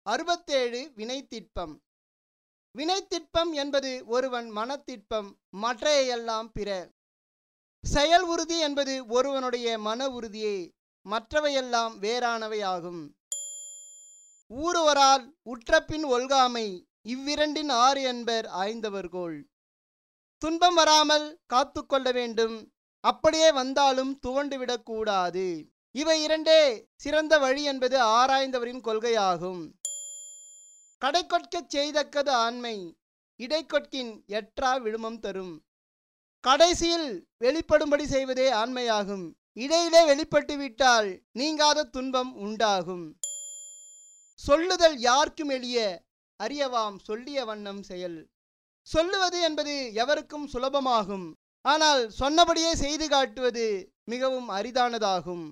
அறுபத்தேழு வினைத்திட்பம் வினைத்திட்பம் என்பது ஒருவன் மனத்திட்பம் மற்றையெல்லாம் பிற செயல் உறுதி என்பது ஒருவனுடைய மன உறுதியே மற்றவையெல்லாம் வேறானவையாகும் ஊருவரால் உற்றபின் ஒல்காமை இவ்விரண்டின் ஆறு என்பர் ஆய்ந்தவர்கோள் துன்பம் வராமல் காத்து கொள்ள வேண்டும் அப்படியே வந்தாலும் துவண்டுவிடக்கூடாது இவை இரண்டே சிறந்த வழி என்பது ஆராய்ந்தவரின் கொள்கையாகும் கடைக்கொட்கச் செய்தக்கது ஆண்மை இடைக்கொட்கின் எற்றா விழுமம் தரும் கடைசியில் வெளிப்படும்படி செய்வதே ஆண்மையாகும் இடையிலே வெளிப்பட்டு விட்டால் நீங்காத துன்பம் உண்டாகும் சொல்லுதல் யார்க்கும் எளிய அறியவாம் சொல்லிய வண்ணம் செயல் சொல்லுவது என்பது எவருக்கும் சுலபமாகும் ஆனால் சொன்னபடியே செய்து காட்டுவது மிகவும் அரிதானதாகும்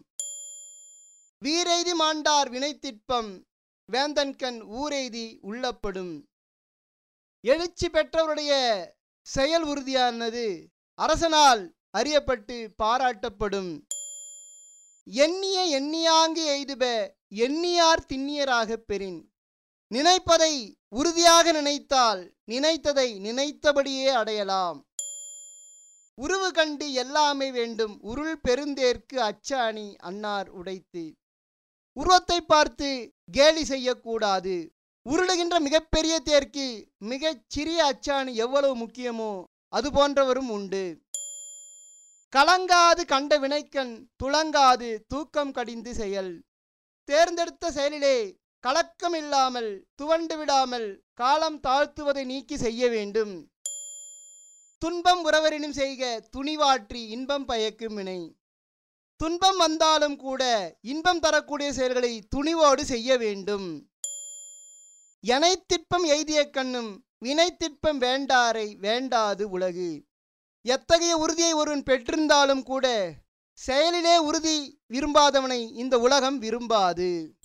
வீரெய்தி மாண்டார் வினைத்திட்பம் வேந்தன்கண் ஊரெய்தி உள்ளப்படும் எழுச்சி பெற்றவருடைய செயல் உறுதியானது அரசனால் அறியப்பட்டு பாராட்டப்படும் எண்ணிய எண்ணியாங்கு எய்துப எண்ணியார் திண்ணியராகப் பெறின் நினைப்பதை உறுதியாக நினைத்தால் நினைத்ததை நினைத்தபடியே அடையலாம் உருவு கண்டு எல்லாமே வேண்டும் உருள் பெருந்தேர்க்கு அச்ச அணி அன்னார் உடைத்து உருவத்தை பார்த்து கேலி செய்யக்கூடாது உருளுகின்ற மிகப்பெரிய தேர்க்கு மிகச் சிறிய அச்சாணி எவ்வளவு முக்கியமோ அது போன்றவரும் உண்டு கலங்காது கண்ட வினைக்கண் துளங்காது தூக்கம் கடிந்து செயல் தேர்ந்தெடுத்த செயலிலே கலக்கம் இல்லாமல் துவண்டு விடாமல் காலம் தாழ்த்துவதை நீக்கி செய்ய வேண்டும் துன்பம் உறவரினும் செய்க துணிவாற்றி இன்பம் பயக்கும் வினை துன்பம் வந்தாலும் கூட இன்பம் தரக்கூடிய செயல்களை துணிவோடு செய்ய வேண்டும் எனைத்திற்பம் எய்திய கண்ணும் வினைத்திற்பம் வேண்டாரை வேண்டாது உலகு எத்தகைய உறுதியை ஒருவன் பெற்றிருந்தாலும் கூட செயலிலே உறுதி விரும்பாதவனை இந்த உலகம் விரும்பாது